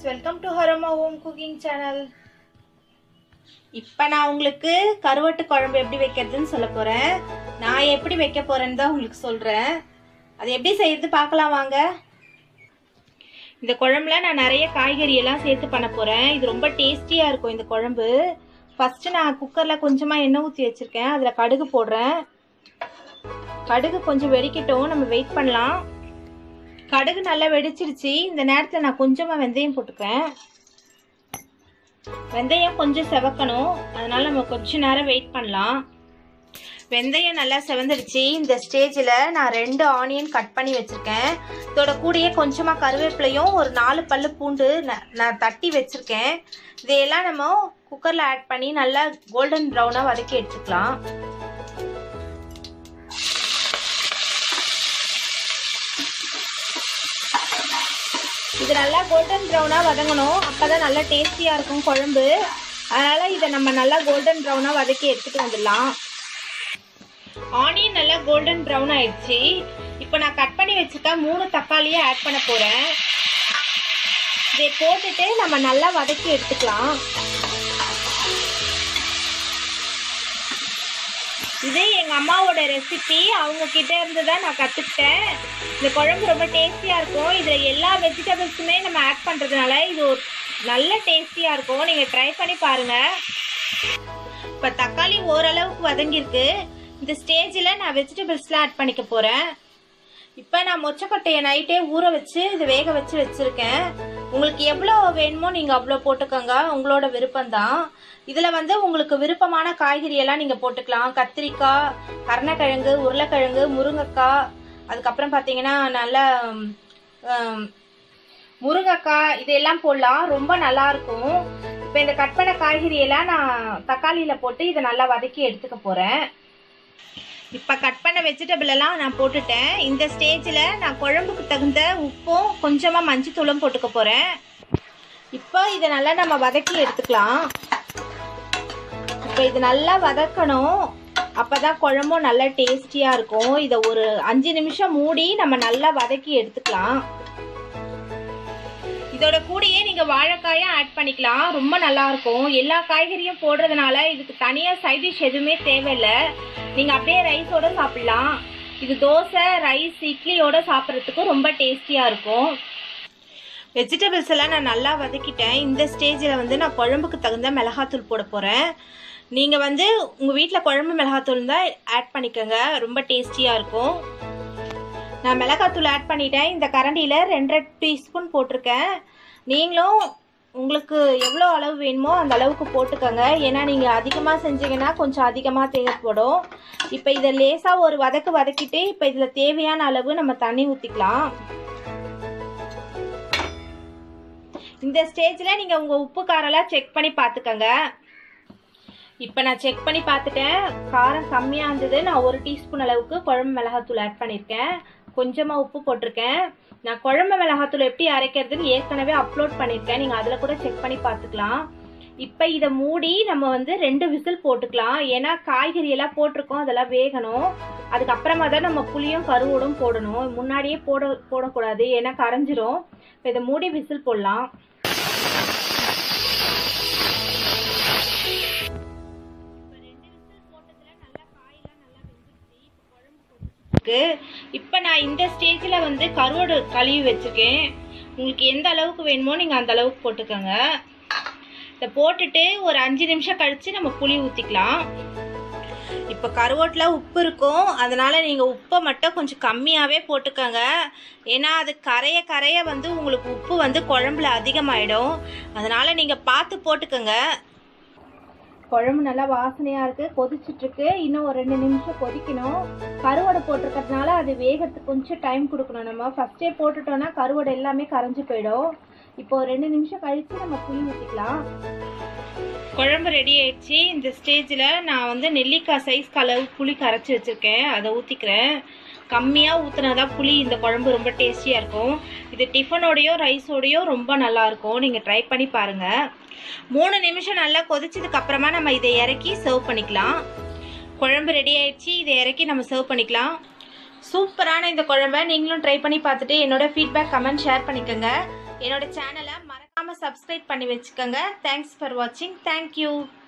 welcome to Harama home cooking channel இப்போ நான் உங்களுக்கு கருவாட்டு குழம்பு எப்படி வைக்கிறதுன்னு சொல்ல போகிறேன் நான் எப்படி வைக்க போகிறேன்னு தான் உங்களுக்கு சொல்கிறேன் அது எப்படி செய்யறது பார்க்கலாம் வாங்க இந்த குழம்புல நான் நிறைய காய்கறி எல்லாம் சேர்த்து பண்ண போகிறேன் இது ரொம்ப டேஸ்டியாக இருக்கும் இந்த குழம்பு ஃபஸ்ட்டு நான் குக்கரில் கொஞ்சமாக எண்ணெய் ஊற்றி வச்சுருக்கேன் அதில் கடுகு போடுறேன் கடுகு கொஞ்சம் வெடிக்கட்டும் நம்ம வெயிட் பண்ணலாம் கடுகு நல்லா வெடிச்சிருச்சு இந்த நேரத்தில் நான் கொஞ்சமாக வெந்தயம் போட்டுக்கிறேன் வெந்தயம் கொஞ்சம் செவக்கணும் அதனால நம்ம கொஞ்ச நேரம் வெயிட் பண்ணலாம் வெந்தயம் நல்லா செவந்துடுச்சு இந்த ஸ்டேஜில் நான் ரெண்டு ஆனியன் கட் பண்ணி வச்சுருக்கேன் இதோட கூடயே கொஞ்சமாக கருவேப்பிலையும் ஒரு நாலு பல்லு பூண்டு ந- நான் தட்டி வச்சுருக்கேன் இதையெல்லாம் நம்ம குக்கரில் ஆட் பண்ணி நல்லா கோல்டன் ப்ரௌனாக வதக்கி எடுத்துக்கலாம் இது நல்லா கோல்டன் ப்ரௌனாக வதங்கணும் அப்போ தான் நல்லா டேஸ்டியாக இருக்கும் குழம்பு அதனால் இதை நம்ம நல்லா கோல்டன் ப்ரௌனாக வதக்கி எடுத்துகிட்டு வந்துடலாம் ஆனியன் நல்லா கோல்டன் ப்ரௌன் ஆயிடுச்சு இப்போ நான் கட் பண்ணி வச்சுருக்க மூணு தக்காளியை ஆட் பண்ண போகிறேன் இதை போட்டுட்டு நம்ம நல்லா வதக்கி எடுத்துக்கலாம் இது எங்கள் அம்மாவோட ரெசிபி அவங்க கிட்ட இருந்து தான் நான் கற்றுக்கிட்டேன் இந்த குழம்பு ரொம்ப டேஸ்டியாக இருக்கும் இதில் எல்லா வெஜிடபிள்ஸுமே நம்ம ஆட் பண்ணுறதுனால இது ஒரு நல்ல டேஸ்டியாக இருக்கும் நீங்கள் ட்ரை பண்ணி பாருங்கள் இப்போ தக்காளி ஓரளவுக்கு வதங்கியிருக்கு இந்த ஸ்டேஜில் நான் வெஜிடபிள்ஸ்லாம் ஆட் பண்ணிக்க போகிறேன் இப்போ நான் மொச்சக்கொட்டையை நைட்டே ஊற வச்சு இது வேக வச்சு வச்சுருக்கேன் உங்களுக்கு எவ்வளோ வேணுமோ நீங்கள் அவ்வளோ போட்டுக்கோங்க உங்களோட விருப்பம்தான் இதில் வந்து உங்களுக்கு விருப்பமான காய்கறி எல்லாம் நீங்கள் போட்டுக்கலாம் கத்திரிக்காய் கருணக்கிழங்கு உருளைக்கிழங்கு முருங்கைக்காய் அதுக்கப்புறம் பார்த்தீங்கன்னா நல்ல ஹம், முருங்கைக்காய் இதெல்லாம் போடலாம் ரொம்ப நல்லா இருக்கும் இப்போ இந்த கட் பண்ண காய்கறி எல்லாம் நான் தக்காளியில் போட்டு இதை நல்லா வதக்கி எடுத்துக்க போகிறேன் இப்போ கட் பண்ண வெஜிடபிள் எல்லாம் நான் போட்டுட்டேன் இந்த ஸ்டேஜில் நான் குழம்புக்கு தகுந்த உப்பும் கொஞ்சமாக மஞ்சத்தூளும் போட்டுக்க போகிறேன் இப்போ இதை நல்லா நம்ம வதக்கி எடுத்துக்கலாம் இப்போ இது நல்லா வதக்கணும் அப்போ தான் குழம்பும் நல்லா டேஸ்டியாக இருக்கும் இதை ஒரு அஞ்சு நிமிஷம் மூடி நம்ம நல்லா வதக்கி எடுத்துக்கலாம் இதோட கூடயே நீங்கள் வாழைக்காயும் ஆட் பண்ணிக்கலாம் ரொம்ப நல்லா இருக்கும் எல்லா காய்கறியும் போடுறதுனால இதுக்கு தனியாக சைட் டிஷ் எதுவுமே தேவையில்லை நீங்கள் அப்படியே ரைஸோட சாப்பிடலாம் இது தோசை ரைஸ் இட்லியோட சாப்பிட்றதுக்கு ரொம்ப டேஸ்டியாக இருக்கும் வெஜிடபிள்ஸ் எல்லாம் நான் நல்லா வதக்கிட்டேன் இந்த ஸ்டேஜில் வந்து நான் குழம்புக்கு தகுந்த மிளகாத்தூள் போட போகிறேன் நீங்கள் வந்து உங்கள் வீட்டில் குழம்பு மிளகாத்தூள் தான் ஆட் பண்ணிக்கோங்க ரொம்ப டேஸ்டியாக இருக்கும் நான் மிளகாத்தூள் ஆட் பண்ணிட்டேன் இந்த கரண்டியில் ரெண்டரை டீஸ்பூன் போட்டிருக்கேன் நீங்களும் உங்களுக்கு எவ்வளோ அளவு வேணுமோ அந்த அளவுக்கு போட்டுக்கோங்க ஏன்னா நீங்கள் அதிகமாக செஞ்சீங்கன்னா கொஞ்சம் அதிகமாக தேவைப்படும் இப்போ இதை லேசாக ஒரு வதக்கு வதக்கிட்டு இப்போ இதில் தேவையான அளவு நம்ம தண்ணி ஊற்றிக்கலாம் இந்த ஸ்டேஜில் நீங்கள் உங்கள் உப்பு காரெல்லாம் செக் பண்ணி பார்த்துக்கோங்க இப்போ நான் செக் பண்ணி பார்த்துட்டேன் காரம் கம்மியாக இருந்தது நான் ஒரு டீஸ்பூன் அளவுக்கு குழம்பு மிளகாத்தூள் ஆட் பண்ணியிருக்கேன் கொஞ்சமாக உப்பு போட்டிருக்கேன் நான் குழம்பு மிளகாத்தூள் எப்படி அரைக்கிறதுன்னு ஏற்கனவே அப்லோட் பண்ணியிருக்கேன் நீங்கள் அதில் கூட செக் பண்ணி பார்த்துக்கலாம் இப்போ இதை மூடி நம்ம வந்து ரெண்டு விசில் போட்டுக்கலாம் ஏன்னா காய்கறி எல்லாம் போட்டிருக்கோம் அதெல்லாம் வேகணும் அதுக்கப்புறமா தான் நம்ம புளியும் கருவோடும் போடணும் முன்னாடியே போட போடக்கூடாது ஏன்னா கரைஞ்சிரும் இப்போ இதை மூடி விசில் போடலாம் இருக்கு இப்போ நான் இந்த ஸ்டேஜில் வந்து கருவாடு கழுவி வச்சுருக்கேன் உங்களுக்கு எந்த அளவுக்கு வேணுமோ நீங்கள் அந்த அளவுக்கு போட்டுக்கோங்க இதை போட்டுட்டு ஒரு அஞ்சு நிமிஷம் கழித்து நம்ம புளி ஊற்றிக்கலாம் இப்போ கருவாட்டில் உப்பு இருக்கும் அதனால் நீங்கள் உப்பை மட்டும் கொஞ்சம் கம்மியாகவே போட்டுக்கோங்க ஏன்னா அது கரைய கரைய வந்து உங்களுக்கு உப்பு வந்து குழம்புல அதிகமாயிடும் அதனால் நீங்கள் பார்த்து போட்டுக்கோங்க குழம்பு நல்லா வாசனையாக இருக்குது கொதிச்சிட்ருக்கு இன்னும் ஒரு ரெண்டு நிமிஷம் கொதிக்கணும் கருவாடை போட்டிருக்கிறதுனால அது வேகிறதுக்கு கொஞ்சம் டைம் கொடுக்கணும் நம்ம ஃபஸ்ட்டே போட்டுட்டோம்னா கருவாடை எல்லாமே கரைஞ்சி போயிடும் இப்போ ஒரு ரெண்டு நிமிஷம் கழித்து நம்ம புளி ஊற்றிக்கலாம் குழம்பு ரெடி ஆயிடுச்சு இந்த ஸ்டேஜில் நான் வந்து நெல்லிக்காய் சைஸ் அளவு புளி கரைச்சி வச்சுருக்கேன் அதை ஊற்றிக்கிறேன் கம்மியாக ஊற்றினாதான் புளி இந்த குழம்பு ரொம்ப டேஸ்டியாக இருக்கும் இது டிஃபனோடையோ ரைஸோடையோ ரொம்ப நல்லாயிருக்கும் நீங்கள் ட்ரை பண்ணி பாருங்கள் மூணு நிமிஷம் நல்லா கொதிச்சதுக்கு அப்புறமா நம்ம இதை இறக்கி சர்வ் பண்ணிக்கலாம் குழம்பு ரெடி ஆயிடுச்சு இதை இறக்கி நம்ம சர்வ் பண்ணிக்கலாம் சூப்பரான இந்த குழம்பை நீங்களும் ட்ரை பண்ணி பார்த்துட்டு என்னோட ஃபீட்பேக் கமெண்ட் ஷேர் பண்ணிக்கோங்க என்னோட சேனலை மறக்காம மறக்காமல் சப்ஸ்கிரைப் பண்ணி வச்சுக்கோங்க தேங்க்ஸ் ஃபார் வாட்சிங் தேங்க்யூ